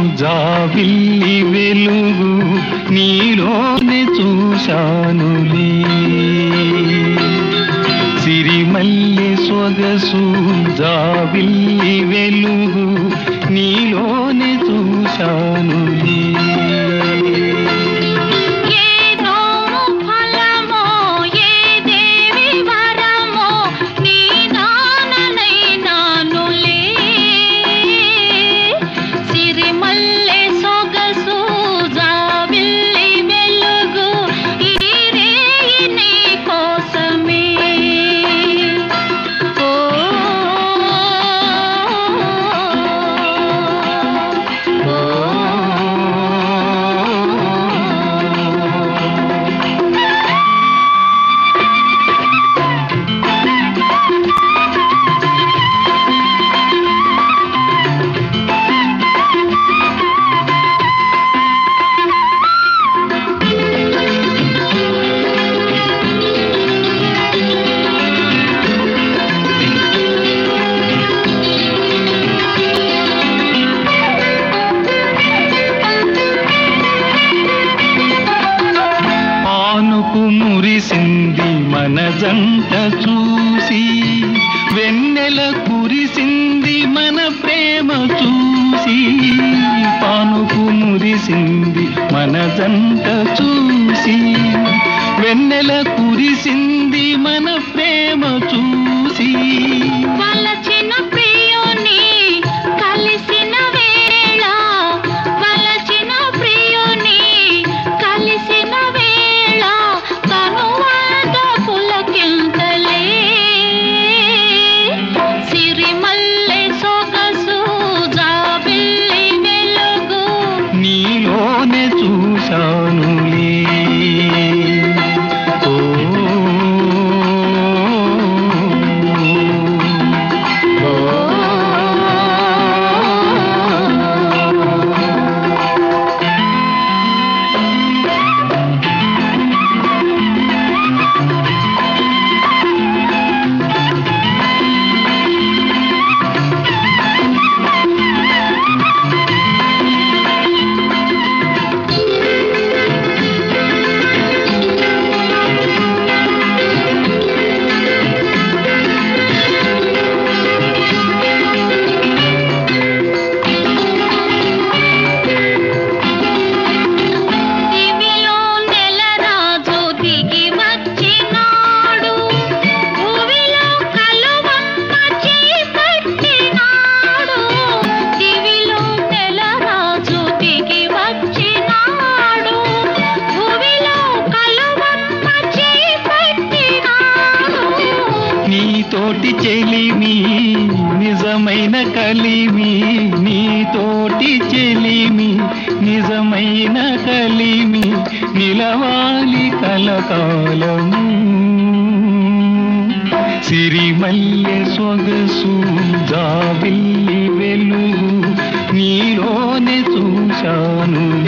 జాబిల్లి వెలుగు నీలోనే చూశానులే సిరిమల్లె సొగసు జాబిల్లి వెలుగు నీలోనే చూశానులే ఏదో ఫలమో ఏ దేవి వరమో నీ దాననైనానులే సిరిమల్లె సొగసు జాబిల్లి వెలుగు ఈ రేయి నీ కోసమే ఓ పానుకు మురిసింది మన జంట చూసి వెన్నెల కురిసింది మన ప్రేమ చూసి పానుకు మురిసింది మన జంట చూసి వెన్నెల కురిసింది మన ప్రేమ చూసి వలచిన ప్రియుని కలిసిన వేళ వలచిన ప్రియుని కలిసిన వేళ కనువాద పులకింతలే సిరిమల్లె సొగసు జాబిల్లి వెలుగు నీలోనే చూశానులే ఓ దివిలో నెలరాజు దిగి వచ్చినాడు భువిలో కలువమ్మ చేపట్టినాడు దివిలో నెలరాజు దిగి వచ్చినాడు భువిలో కలువమ్మ చేపట్టినాడు నీతోటి చెలిమి నిజమైన కలిమి నీతోటి చెలిమి నిజమైన కలిమి నిలవాలి కలకాలము సిరిమల్లె సొగసు జాబిల్లి వెలుగు నీలోనే చూశాను